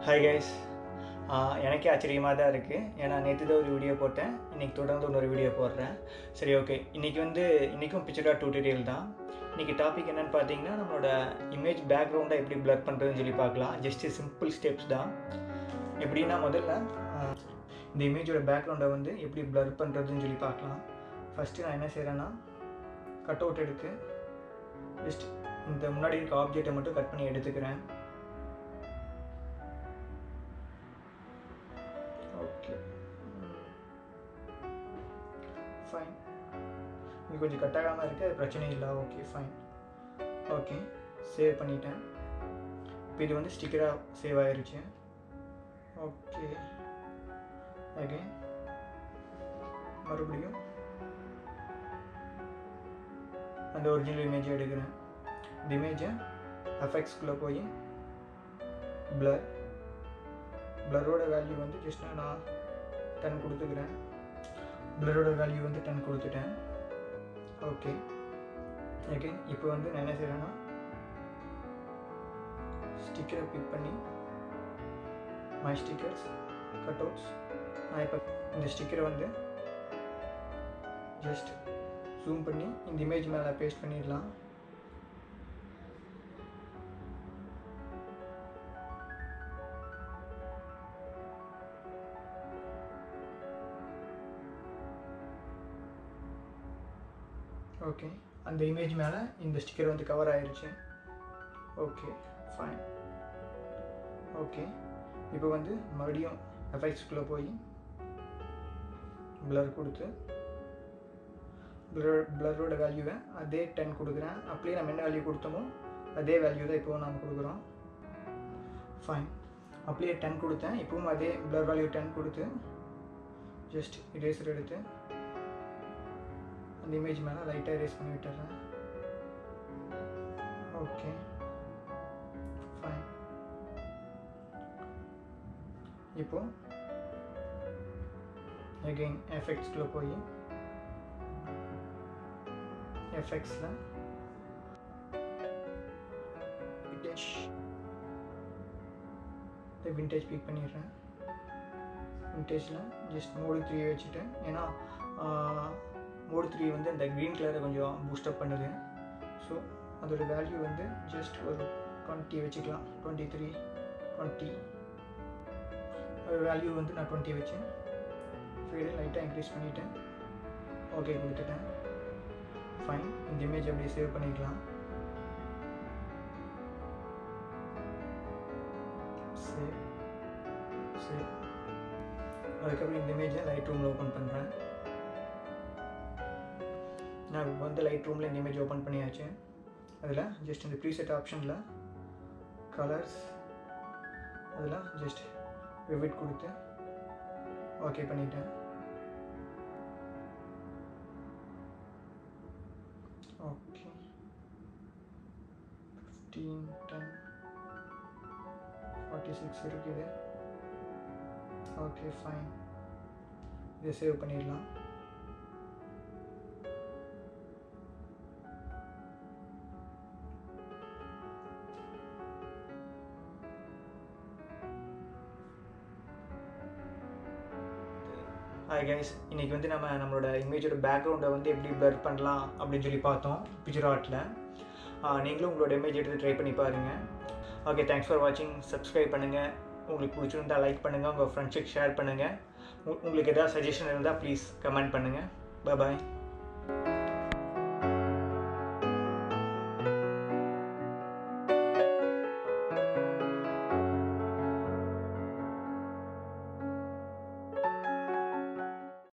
hi guys எனக்கே ஆச்சரியமாக தான் இருக்குது ஏன்னா நேற்று தான் ஒரு வீடியோ போட்டேன் இன்றைக்கி தொடர்ந்து இன்னொரு வீடியோ போடுறேன் சரி ஓகே இன்றைக்கி வந்து இன்றைக்கும் பிக்சரா டூட்டோரியல் தான் இன்றைக்கி டாபிக் என்னென்னு பார்த்தீங்கன்னா நம்மளோட இமேஜ் பேக்ரவுண்டை எப்படி பிளர் பண்ணுறதுன்னு சொல்லி பார்க்கலாம் ஜஸ்ட் சிம்பிள் ஸ்டெப்ஸ் தான் எப்படின்னா முதல்ல ஆஹ், இந்த இமேஜோட பேக்ரவுண்டை வந்து எப்படி பிளர் பண்ணுறதுன்னு சொல்லி பார்க்கலாம் ஃபஸ்ட்டு நான் என்ன செய்கிறேன்னா கட் அவுட் எடுத்து ஜஸ்ட் இந்த முன்னாடி இருக்க ஆப்ஜெக்டை மட்டும் கட் பண்ணி எடுத்துக்கிறேன் ஓகே ஃபைன் இது கொஞ்சம் கட் ஆகாமல் இருக்குது அது பிரச்சனை இல்லை ஓகே ஃபைன் ஓகே சேவ் பண்ணிட்டேன் இப்போ இது வந்து ஸ்டிக்கராக சேவ் ஆயிருச்சு ஓகே அகைன் மறுபடியும் அந்த ஒரிஜினல் இமேஜை எடுக்கிறேன் இந்த இமேஜை எஃபெக்ட்ஸ்குள்ளே போய் பிளர் பிளரோட வேல்யூ வந்து ஜஸ்ட் நான் டென் கொடுத்துக்கிறேன் பிளரோட வேல்யூ வந்து டென் கொடுத்துட்டேன் ஓகே ஓகே இப்போ வந்து நான் என்ன செய்கிறேன்னா ஸ்டிக்கரை பிக் பண்ணி மை ஸ்டிக்கர்ஸ் கட் அவுட்ஸ் நான் இப்போ இந்த ஸ்டிக்கரை வந்து ஜஸ்ட் ஜூம் பண்ணி இந்த இமேஜ் மேலே பேஸ்ட் பண்ணிடலாம் ஓகே அந்த இமேஜ் மேலே இந்த ஸ்டிக்கர் வந்து கவர் ஆயிருச்சு ஓகே ஃபைன் ஓகே இப்போ வந்து மறுபடியும் எஃபெக்ட்ஸ்குள்ளே போய் பிளர் கொடுத்து பிளர் பிளரோட வேல்யூவை அதே டென் கொடுக்குறேன் அப்படியே நம்ம என்ன வேல்யூ கொடுத்தோமோ அதே வேல்யூ தான் இப்போவும் நாம் கொடுக்குறோம் ஃபைன் அப்படியே டென் கொடுத்தேன் இப்போவும் அதே பிளர் வேல்யூ டென் கொடுத்து ஜஸ்ட் இரேசர் எடுத்து அந்த இமேஜ் மேலே லைட்டாக erase பண்ணி விட்டுறேன் ஓகே ஃபைன் இப்போ அகெயின் எஃபெக்ட்ஸ்குள்ளே போய் எஃபெக்ட்ஸில் விண்டேஜ் இந்த விண்டேஜ் பிக் பண்ணிடுறேன் விண்டேஜில் ஜஸ்ட் மோடு த்ரீ வச்சுட்டேன் ஏன்னா மோடு த்ரீ வந்து அந்த க்ரீன் கலரை கொஞ்சம் பூஸ்டப் பண்ணுது ஸோ அதோட வேல்யூ வந்து ஜஸ்ட் ஒரு டுவெண்ட்டி வச்சுக்கலாம் டுவெண்ட்டி த்ரீ டுவெண்ட்டி அதோட வேல்யூ வந்து நான் டுவெண்ட்டி வச்சேன் ஃபீடு லைட்டாக இன்க்ரீஸ் பண்ணிட்டேன் ஓகே கொடுத்துட்டேன் ஃபைன் இந்த இமேஜ் அப்படியே சேவ் பண்ணிக்கலாம் சேவ் சேவ் அதுக்கப்புறம் இந்த இமேஜை லைட் ரூமில் ஓப்பன் பண்ணுறேன் நான் இப்போ வந்து லைட் ரூமில் இந்த இமேஜ் ஓப்பன் பண்ணியாச்சு அதில் ஜஸ்ட் இந்த ப்ரீசெட் ஆப்ஷனில் கலர்ஸ் அதில் ஜஸ்ட் விவிட் கொடுத்து ஓகே பண்ணிட்டேன் okay fifteen ten forty six இருக்குது ஓகே ஃபைன் இதை சேவ் பண்ணிடலாம் ஹாய் கைஸ் இன்றைக்கி வந்து நம்ம நம்மளோட இமேஜோட பேக்ரவுண்டை வந்து எப்படி blur பண்ணலாம் அப்படின்னு சொல்லி பார்த்தோம் பிக்சர் ஆர்ட்டில் நீங்களும் உங்களோட இமேஜ் எடுத்து ட்ரை பண்ணி பாருங்கள் ஓகே தேங்க்ஸ் ஃபார் வாட்சிங் சப்ஸ்கிரைப் பண்ணுங்கள் உங்களுக்கு பிடிச்சிருந்தா லைக் பண்ணுங்கள் உங்கள் ஃப்ரெண்ட்ஸுக்கு ஷேர் பண்ணுங்கள் உங்களுக்கு எதாவது சஜஷன் இருந்தால் ப்ளீஸ் கமெண்ட் பண்ணுங்கள் பாய்